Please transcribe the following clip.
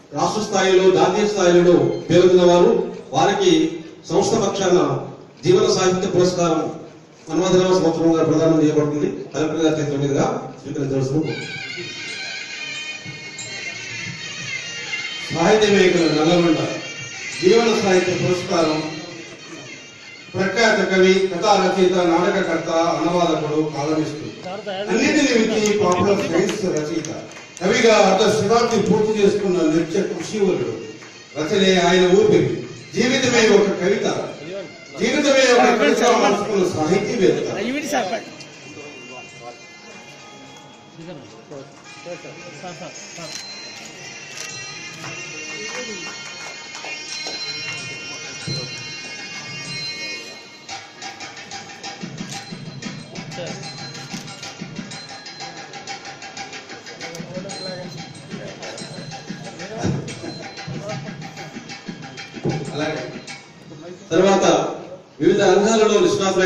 రాష్ట్ర స్థాయిలో జాతీయ స్థాయిలో పేరొందిన వారు వారికి సంస్థ పక్షాన జీవన సాహిత్య పురస్కారం మన్మధరామ సంవత్సరంగా ప్రదానం చేయబడుతుంది కలెక్టర్ గారి చేతుల మీదుగా స్వీకరించవలసిన సాహిత్య మేకల నల్లగొండ జీవన సాహిత్య పురస్కారం ప్రఖ్యాత కవి కథా రచయిత నాటకకర్త అనువాదకుడు కాలమిస్తు అన్నిటిని మించి పాపులర్ సైన్స్ రచయిత కవిగా అర్ధ శతాబ్ది పూర్తి చేసుకున్న నృత్య కృషివరుడు రచనే ఆయన ఊపిరి జీవితమే ఒక కవిత జీవితమే ఒక కవిత మార్చుకున్న సాహితీవేత్త ఇవిడి సార్ పట్టు. అలాగే తర్వాత వివిధ రంగాలలో నిష్ణాతులైన